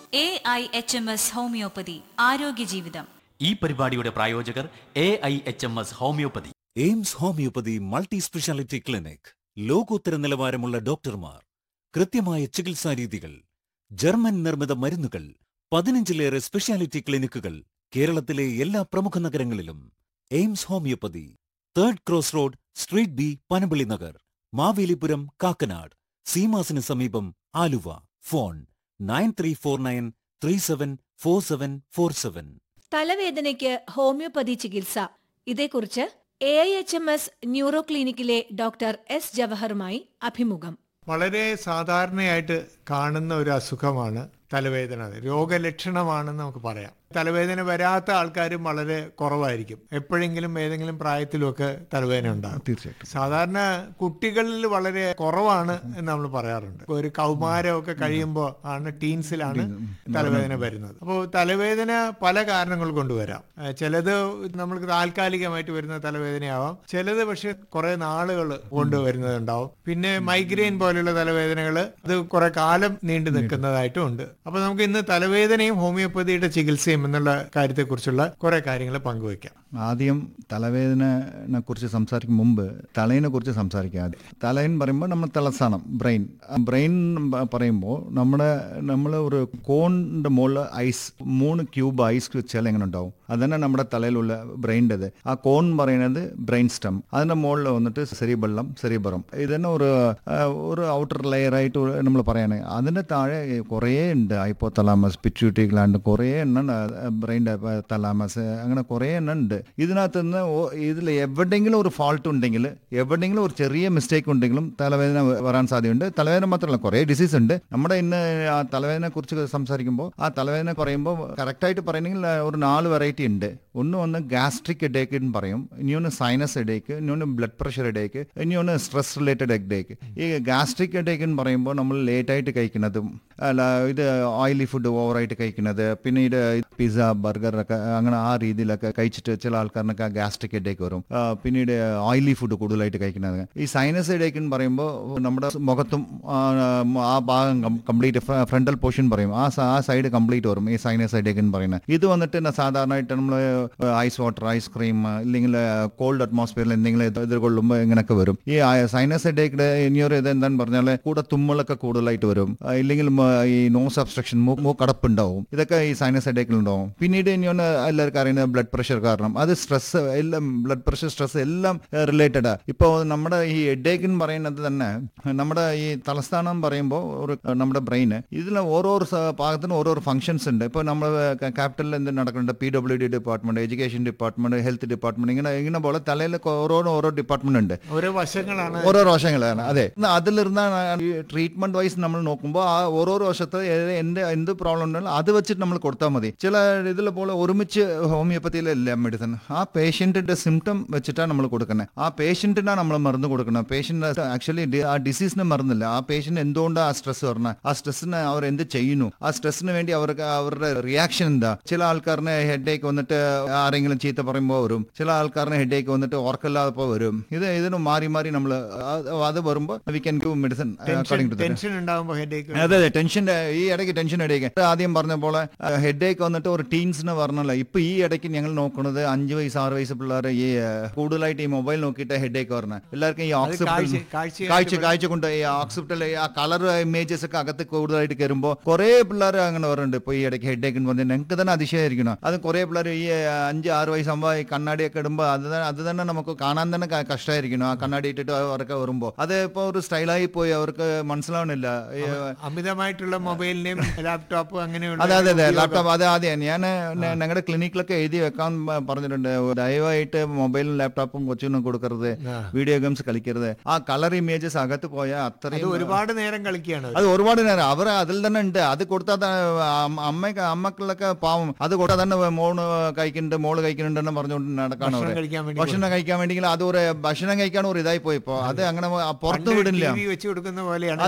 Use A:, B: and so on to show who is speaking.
A: A I H M S homoeopathy ആരോഗ്യ ജീവിതം
B: ഈ പരിപാടിയുടെ പ്രായോജകർ A I H M S homoeopathy
C: AIMS homoeopathy multi speciality clinic ലോകോത്തര നിലവാരമുള്ള ഡോക്ടർമാർ കൃത്യമായ ചികിത്സാ രീതികൾ ജർമ്മൻ നിർമ്മിത മരുന്നുകൾ പതിനഞ്ചിലേറെ സ്പെഷ്യാലിറ്റി ക്ലിനിക്കുകൾ കേരളത്തിലെ എല്ലാ പ്രമുഖ നഗരങ്ങളിലും aims homeopathy third cross road street B Panampilly Nagar Mavelipuram Kakkanad സീമാസിന് സമീപം Aluva phone nine three four nine three seven four seven four seven
D: തലവേദനയ്ക്ക് ഹോമിയോപ്പതി ചികിത്സ ഇതേക്കുറിച്ച് A I H M S neuro ക്ലിനിക്കിലെ ഡോക്ടർ എസ് ജവഹറുമായി അഭിമുഖം
E: വളരെ സാധാരണയായിട്ട് കാണുന്ന ഒരു അസുഖമാണ് തലവേദന രോഗലക്ഷണമാണെന്ന് നമുക്ക് പറയാം തലവേദന വരാത്ത ആൾക്കാരും വളരെ കുറവായിരിക്കും എപ്പോഴെങ്കിലും ഏതെങ്കിലും പ്രായത്തിലുമൊക്കെ തലവേദന ഉണ്ടാകും
F: തീർച്ചയായിട്ടും
E: സാധാരണ കുട്ടികളിൽ വളരെ കുറവാണ് എന്ന് നമ്മൾ പറയാറുണ്ട് ഒരു കൗമാരമൊക്കെ കഴിയുമ്പോൾ ആണ് ടീൻസിലാണ് തലവേദന വരുന്നത് അപ്പോൾ തലവേദന പല കാരണങ്ങൾ കൊണ്ട് വരാം ഏഹ് ചിലത് നമ്മൾക്ക് താൽക്കാലികമായിട്ട് വരുന്ന തലവേദനയാവാം ചിലത് പക്ഷെ കുറെ നാളുകൾ കൊണ്ട് വരുന്നതുണ്ടാവും പിന്നെ മൈഗ്രെയിൻ പോലെയുള്ള തലവേദനകൾ അത് കുറെ കാലം നീണ്ടു നിൽക്കുന്നതായിട്ടും ഉണ്ട് അപ്പൊ നമുക്ക് ഇന്ന് തലവേദനയും ഹോമിയോപ്പതിയുടെ ചികിത്സയും എന്നുള്ള കാര്യത്തെക്കുറിച്ചുള്ള കുറെ കാര്യങ്ങൾ പങ്കുവയ്ക്കാം
F: ആദ്യം തലവേദനനെ കുറിച്ച് സംസാരിക്കും മുമ്പ് തലയിനെ കുറിച്ച് സംസാരിക്കാം ആദ്യം തലയെന്ന് പറയുമ്പോൾ നമ്മൾ തലസ്ഥാനം ബ്രെയിൻ ബ്രെയിൻ പറയുമ്പോൾ നമ്മുടെ നമ്മൾ ഒരു കോണിൻ്റെ മുകളിൽ ഐസ് മൂന്ന് ക്യൂബ് ഐസ് വെച്ചാൽ എങ്ങനെ ഉണ്ടാവും അതന്നെ നമ്മുടെ തലയിലുള്ള ബ്രെയിൻ്റെത് ആ കോൺ പറയുന്നത് ബ്രെയിൻ സ്റ്റം അതിൻ്റെ മുകളിൽ വന്നിട്ട് സെറിബെള്ളം സെറിബറം ഇതന്നെ ഒരു ആ, ഒരു ഔട്ടർ ലെയറായിട്ട് നമ്മൾ പറയുകയാണെങ്കിൽ അതിൻ്റെ താഴെ കുറേ ഉണ്ട് ഹൈപ്പോ തലാമസ് പിറ്റ്യൂട്ടി ഗ്ലാൻഡ് കുറേ എണ്ണം ബ്രെയിൻ്റെ തലാമസ് അങ്ങനെ കുറേ എണ്ണം ഉണ്ട് ഇതിനകത്ത് നിന്ന് ഇതിൽ എവിടെയെങ്കിലും ഒരു ഫാൾട്ട് ഉണ്ടെങ്കിൽ എവിടെയെങ്കിലും ഒരു ചെറിയ മിസ്റ്റേക്ക് ഉണ്ടെങ്കിലും തലവേദന വ- വരാൻ സാധ്യതയുണ്ട് തലവേദന മാത്രമല്ല കുറേ ഡിസീസ് ഉണ്ട് നമ്മുടെ ഇന്ന് ആ തലവേദനയെ കുറിച്ച് സംസാരിക്കുമ്പോൾ ആ തലവേദന പറയുമ്പോൾ കറക്റ്റായിട്ട് പറയണമെങ്കിൽ ഒരു നാല് വെറൈറ്റി ഉണ്ട് ഒന്ന് ഒന്ന് ഗാസ്ട്രിക് ഹെഡേക്ക് എന്ന് പറയും ഇനി ഒന്ന് സൈനസ് ഹെഡേക്ക് ഇനി ഒന്ന് ബ്ലഡ് പ്രഷർ ഹെഡേക്ക് ഇനി ഒന്ന് സ്ട്രെസ് റിലേറ്റഡ് ഹെഡേക്ക് ഈ ഗാസ്ട്രിക് ഹെഡേക്ക് എന്ന് പറയുമ്പോൾ നമ്മൾ ലേറ്റായിട്ട് കഴിക്കുന്നതും അല്ല ഇത് ഓയിലി ഫുഡ് ഓവറായിട്ട് കഴിക്കുന്നത് പിന്നീട് പിസ്സ ബർഗർ ഒക്കെ അങ്ങനെ ആ രീതിയിലൊക്കെ കഴിച്ചിട്ട് ചില ആൾക്കാരിനൊക്കെ ഗ്യാസ്ട്രിക് ഹെഡേക്ക് വരും ആ, പിന്നീട് ഓയിലി ഫുഡ് കൂടുതലായിട്ട് കഴിക്കുന്നത് ഈ സൈനസ് ഹെഡേക്ക് എന്ന് പറയുമ്പോൾ നമ്മുടെ മുഖത്തും ആ, ആ ഭാഗം കംപ്ലീറ്റ് ഫ്രണ്ടൽ പോർഷൻ പറയും ആ സ- ആ സൈഡ് കംപ്ലീറ്റ് വരും ഈ സൈനസ് ഹെഡേക്ക് എന്ന് പറയുന്നത് ഇത് വന്നിട്ട് ന- സാധാരണയായിട്ട് നമ്മൾ ഐസ് വാട്ടർ ഐസ്ക്രീം ഇല്ലെങ്കിൽ കോൾഡ് അറ്റ്മോസ്ഫിയറിൽ എന്തെങ്കിലും ഇത് എതിർകൊള്ളുമ്പോൾ ഇങ്ങനെയൊക്കെ വരും ഈ സൈനസ് ഹെഡേക്കിന്റെ ഇനിയൊരു ഇത് എന്താന്ന് പറഞ്ഞാൽ കൂടെ തുമ്മലൊക്കെ കൂടുതലായിട്ട് വരും ആ, ഇല്ലെങ്കിൽ മ- ഈ നോസ് അബ്സ്ട്രക്ഷൻ മൂക്കടപ്പുണ്ടാവും ഇതൊക്കെ ഈ സൈനസ് ഹെഡേക്കിൽ ഉണ്ടാവും പിന്നീട് ഇനിയൊന്ന് എല്ലാവർക്കും അറിയുന്നത് ബ്ലഡ് പ്രഷർ കാരണം അത് സ്ട്രെസ് എല്ലാം ബ്ലഡ് പ്രഷർ സ്ട്രെസ് എല്ലാം റിലേറ്റഡ് ഇപ്പോൾ നമ്മുടെ ഈ ഹെഡേക്ക് എന്ന് പറയുന്നത് തന്നെ നമ്മുടെ ഈ തലസ്ഥാനം പറയുമ്പോൾ ഒരു നമ്മുടെ ബ്രെയിൻ ഇതിൽ ഓരോ ഭാഗത്തിനും ഓരോ ഫങ്ഷൻസ് ഉണ്ട് ഇപ്പോൾ നമ്മൾ ക്യാപിറ്റലിൽ എന്ത് നടക്കുന്നുണ്ട് P W D department education department health department ഇങ്ങനെ ഇങ്ങനെ പോലെ തലയിൽ ഓരോന്നും ഓരോ ഡിപ്പാർട്ട്മെന്റ് ഉണ്ട്
E: ഓരോ വശങ്ങളാണ്
F: ഓരോ വശങ്ങളാണ് അതെ അതിലിരുന്നാണ് ട്രീറ്റ്മെന്റ് വൈസ് നമ്മൾ നോക്കുമ്പോൾ ആ ഓരോ വശത്ത് ഏത് എന്ത് എന്ത് പ്രോബ്ലം ഉണ്ടെങ്കിലും അത് വെച്ചിട്ട് നമ്മൾ കൊടുത്താൽ മതി ചില ഇതിൽ പോലെ ഒരുമിച്ച് ഹോമിയോപ്പതിയിലല്ല മെഡിസിൻ ആ പേഷ്യന്റിന്റെ സിംറ്റം വെച്ചിട്ടാണ് നമ്മൾ കൊടുക്കുന്നത് ആ പേഷ്യന്റിനാണ് നമ്മൾ മരുന്ന് കൊടുക്കുന്നത് പേഷ്യന്റ് ആക്ച്വലി ആ ഡിസീസിന് മരുന്നില്ല ആ പേഷ്യന്റ് എന്തുകൊണ്ടാണ് ആ സ്ട്രെസ് പറഞ്ഞത് ആ സ്ട്രെസ്സിന് അവർ എന്ത് ചെയ്യുന്നു ആ സ്ട്രെസ്സിന് വേണ്ടി അവർക്ക് അവരുടെ റിയാക്ഷൻ എന്താ ചില ആൾക്കാരിന് ഹെഡേക്ക് വന്നിട്ട് ആരെങ്കിലും ചീത്ത പറയുമ്പോൾ വരും ചില ആൾക്കാരിന് ഹെഡേക്ക് വന്നിട്ട് ഓർക്കില്ലാതപ്പോൾ വരും ഇത് ഇതിന് മാറി മാറി നമ്മൾ അത് വരുമ്പോൾ we can give medicine according to
E: tension ഉണ്ടാകുമ്പോൾ ഹെഡേക്ക്
F: അതെ അതെ ടെൻഷന്റെ ഈ ഇടയ്ക്ക് ടെൻഷൻ ഇടയ്ക്ക് ആദ്യം പറഞ്ഞ പോലെ ഹെഡേക്ക് വന്നിട്ട് ഒരു ടീൻസിന് പറഞ്ഞല്ലോ ഇപ്പൊ ഈ ഇടയ്ക്ക് ഞങ്ങൾ നോക്കുന്നത് അഞ്ച് വയസ്സ് ആറ് വയസ്സ് പിള്ളേർ ഈ ആ, കൂടുതലായിട്ട് ഈ മൊബൈൽ നോക്കിയിട്ട് ഹെഡേക്ക് പറഞ്ഞ എല്ലാവർക്കും ഈ
E: കാഴ്ച-
F: ഓക്സിപ്റ്റൽ
E: കാഴ്ചയായിട്ട്
F: കാഴ്ച കാഴ്ച കൊണ്ട് ഈ ഓക്സിപ്റ്റൽ ആ കളർ ഇമേജസ് ഒക്കെ അകത്ത് കൂടുതലായിട്ട് കയറുമ്പോൾ കുറെ പിള്ളേർ അങ്ങനെ പറയുന്നുണ്ട് ഇപ്പൊ ഈ ഇടയ്ക്ക് ഹെഡേക്ക് എന്ന് പറഞ്ഞാൽ ഞങ്ങൾക്ക് തന്നെ അതിശയമായിരിക്കണം അത് കുറെ പിള്ളേർ ഈ ആ, അഞ്ച് ആറ് വയസ്സാകുമ്പോൾ ഈ കണ്ണാടിയൊക്കെ ഇടുമ്പോൾ അത് തന്നെ അത് തന്നെ നമുക്ക് കാണാൻ തന്നെ ക- കഷ്ടമായിരിക്കണം ആ കണ്ണാടി ഇട്ടിട്ട് അവർക്ക് വരുമ്പോൾ അത് ഇപ്പോൾ ഒരു സ്റ്റൈലായി പോയി അവർക്ക് മനസ്സിലാവണില്ല ഈ,
E: അമിതമായിട്ടുള്ള മൊബൈലിനെയും ലാപ്ടോപ്പും അങ്ങനെയുള്ള
F: അതെ അതെ അതെ
E: ഉപയോഗം.
F: ലാപ്ടോപ്പ് അതെ അതെ ഞാൻ ഞങ്ങളുടെ ക്ലിനിക്കിലൊക്കെ എഴുതി വെക്കാൻ പ- പറഞ്ഞിട്ടുണ്ട് ദയവായിട്ട് മൊബൈലും ലാപ്ടോപ്പും കൊച്ചിനും കൊടുക്കരുത് വീഡിയോ ഗെയിംസ് കളിക്കരുത് ആ കളർ ഇമേജസ് അകത്ത് പോയാൽ
E: അത്
F: അത്രയും
E: ഒരുപാട് നേരം കളിക്കുകയാണ് അവര്.
F: അത് ഒരുപാട് നേരം അവർ അതിൽ തന്നെ ഉണ്ട് അത് കൊടുത്താൽ അമ്മ അമ്മക്കളൊക്കെ പാവം അത് കൊടുത്താൽ തന്നെ മോള് കഴിക്കുന്നുണ്ട് മോള് കഴിക്കുന്നുണ്ടെന്ന് പറഞ്ഞുകൊണ്ട് നടക്കാണ്
E: ഭക്ഷണം
F: അവര്
E: കഴിക്കാൻ വേണ്ടി
F: ഭക്ഷണം കഴിക്കാൻ വേണ്ടി അത് ഒരു ഭക്ഷണം കഴിക്കാൻ ഒരു ഇതായി പോയി ഇപ്പോ അത് അങ്ങനെ പുറത്ത്
E: പണ്ട്
F: വിടില്ല
E: TV വെച്ച് കൊടുക്കുന്ന പോലെയാണ്